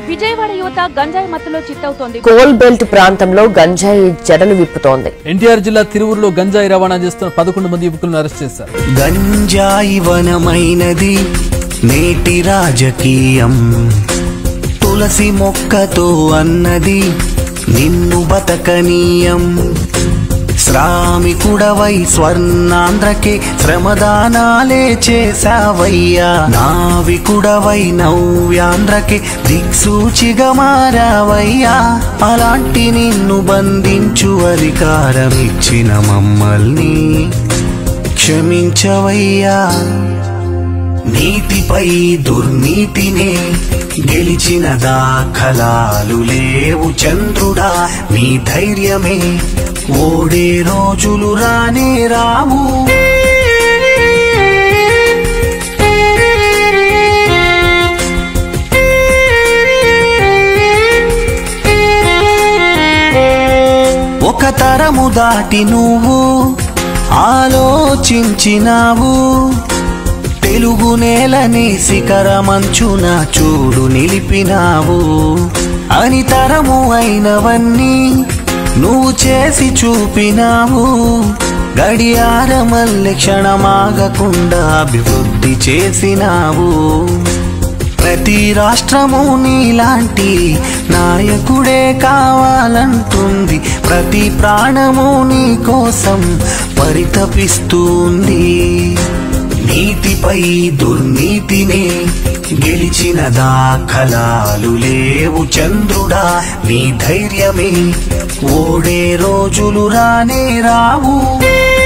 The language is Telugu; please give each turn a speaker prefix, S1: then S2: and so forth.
S1: విజయవాడ యువత గంజాయి మత్తులో చిత్తవుతోంది
S2: కోల్ బెల్ట్ ప్రాంతంలో గంజాయి జడలు విప్పుతోంది
S3: ఎన్టీఆర్ జిల్లా తిరువురులో గంజాయి రవాణా చేస్తున్న పదకొండు మంది యువకులను అరెస్ట్ చేశారు
S4: గంజాయి వనమైనది నేటి రాజకీయం తులసి మొక్కతో అన్నది నిన్ను బతకనీయం శ్రామికుడవై స్వర్ణాంధ్రకే శ్రమదానాలే చేశావయ్యా నావికుడవై నవ్యాంధ్రకే దిక్సూచిగా మారావయ్యా అలాంటి నిన్ను బంధించు అధికారం ఇచ్చిన మమ్మల్ని క్షమించవయ్యా నీతిపై దుర్నీతినే గెలిచిన దాఖలాలు లేవు చంద్రుడా నీ ధైర్యమే ఓడే రోజులు రానే రావు ఒక తరము దాటి నువ్వు ఆలోచించినావు తెలుగు నేలని శిఖరమంచున చూడు నిలిపినావు అని తరము అయినవన్నీ నువ్వు చేసి చూపినావు గడియారమల్లె క్షణమాగకుండా అభివృద్ధి చేసినావు ప్రతి రాష్ట్రము నీలాంటి నాయకుడే కావాలంటుంది ప్రతి ప్రాణము నీ కోసం పరితపిస్తుంది నీతిపై దుర్నీతినే గెలిచిన దాఖలాలు లేవు చంద్రుడా నీ ధైర్యమే ఓడే రోజులు రానే రావు